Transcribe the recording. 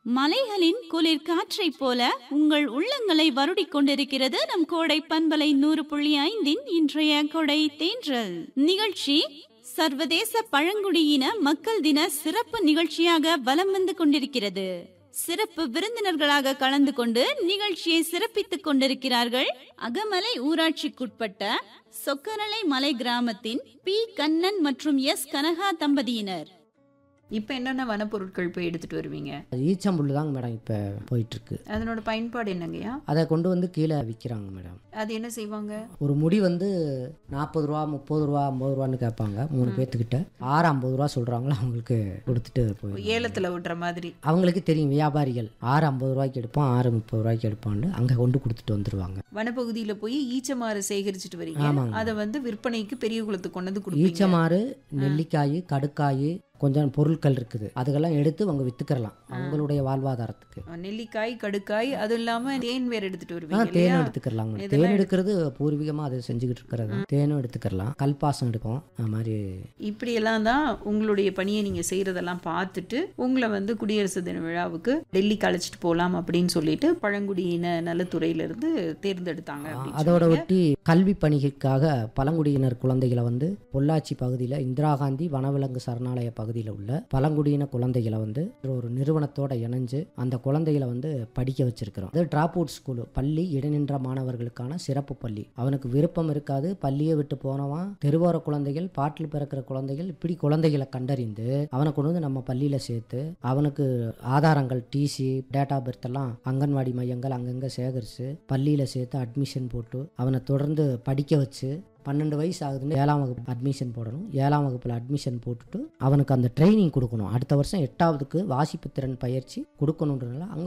மலைகளின் குளிர் காற்றைப் போல உங்கள் உள்ளங்களை வருடிக் கொண்டிருக்கிறது நம் கோடை பண்பலை நூறு புள்ளி ஐந்தின் இன்றைய கொடை தேன்றல் நிகழ்ச்சி சர்வதேச பழங்குடியின மக்கள் தின சிறப்பு நிகழ்ச்சியாக வலம் வந்து கொண்டிருக்கிறது சிறப்பு விருந்தினர்களாக கலந்து கொண்டு நிகழ்ச்சியை சிறப்பித்துக் கொண்டிருக்கிறார்கள் அகமலை ஊராட்சிக்குட்பட்ட சொக்கரலை மலை கிராமத்தின் பி கண்ணன் மற்றும் எஸ் கனகா தம்பதியினர் இப்போ என்னென்ன வனப்பொருட்கள் போய் எடுத்துட்டு வருவீங்க ஈச்சம்புல் தாங்க மேடம் இப்போ போயிட்டுருக்கு அதனோட பயன்பாடு என்னங்கய்யா அதை கொண்டு வந்து கீழே விற்கிறாங்க மேடம் அது என்ன செய்வாங்க ஒரு முடி வந்து நாற்பது ரூபா முப்பது ரூபா ஐம்பது ரூபான்னு கேட்பாங்க மூணு பேர்த்துக்கிட்ட ஆறு ஐம்பது ரூபா சொல்கிறாங்களோ அவங்களுக்கு கொடுத்துட்டு போய் ஏலத்துல விடுற மாதிரி அவங்களுக்கு தெரியும் வியாபாரிகள் ஆறு ஐம்பது ரூபாய்க்கு எடுப்போம் ஆறு முப்பது ரூபாய்க்கு எடுப்பான்னு அங்கே கொண்டு கொடுத்துட்டு வந்துடுவாங்க வனப்பகுதியில போய் ஈச்சமாறு சேகரிச்சுட்டு வரீங்க ஆமாங்க. அதை வந்து விற்பனைக்கு பெரிய குளத்துக்கு கொண்டு வந்து கொடுப்பீங்க ஈச்சமாறு நெல்லிக்காய் கடுக்காய் கொஞ்சம் பொருட்கள் இருக்குது அதுக்கெல்லாம் எடுத்து அவங்க வித்துக்கிறலாம் அவங்களுடைய வாழ்வாதாரத்துக்கு நெல்லிக்காய் கடுக்காய் அது இல்லாம தேன் வேற எடுத்துட்டு ஆ வருவீங்க தேனும் இல்லையா எடுத்துக்கிறலாங்க இதெல்லாம் தேன் எடுக்கிறது பூர்வீகமாக அது செஞ்சுக்கிட்டு இருக்கிறது தேனும் எடுத்துக்கிறலாம் கல்பாசம் எடுப்போம் அது மாதிரி இப்படி எல்லாம் தான் உங்களுடைய பணியை நீங்க செய்யறதெல்லாம் பார்த்துட்டு உங்களை வந்து குடியரசு தின விழாவுக்கு டெல்லிக்கு அழைச்சிட்டு போலாம் அப்படின்னு சொல்லிட்டு பழங்குடியின நலத்துறையில இருந்து தேர்ந்தெடுத்தாங்க அப்படின்னு அதோட சொன்னீங்க. ஒட்டி கல்வி பணிக்காக பழங்குடியினர் குழந்தைகளை வந்து பொள்ளாச்சி பகுதியில் இந்திரா காந்தி வனவிலங்கு சரணாலய பகுதியில் உள்ள பழங்குடியின குழந்தைகளை வந்து ஒரு நிறுவனத்தோட இணைஞ்சு அந்த குழந்தைகளை வந்து படிக்க வச்சிருக்கிறோம் அது டிராப் அவுட் ஸ்கூல் பள்ளி இடைநின்ற மாணவர்களுக்கான சிறப்பு பள்ளி அவனுக்கு விருப்பம் இருக்காது பள்ளியை விட்டு போனவன் தெருவோர குழந்தைகள் பாட்டில் பிறக்கிற குழந்தைகள் இப்படி குழந்தைகளை கண்டறிந்து அவனை கொண்டு வந்து நம்ம பள்ளியில் சேர்த்து அவனுக்கு ஆதாரங்கள் டிசி டேட்டா பர்த் எல்லாம் அங்கன்வாடி மையங்கள் அங்கங்கே சேகரித்து பள்ளியில் சேர்த்து அட்மிஷன் போட்டு அவனை தொடர்ந்து படிக்க வச்சு பன்னெண்டு வயசு ஆகுதுன்னு ஏழாம் வகுப்பு அட்மிஷன் போடணும் ஏழாம் வகுப்பில் அட்மிஷன் போட்டுட்டு அவனுக்கு அந்த ட்ரைனிங் கொடுக்கணும் அடுத்த வருஷம் எட்டாவதுக்கு வாசிப்பு திறன் பயிற்சி கொடுக்கணுன்றதுனால அங்கே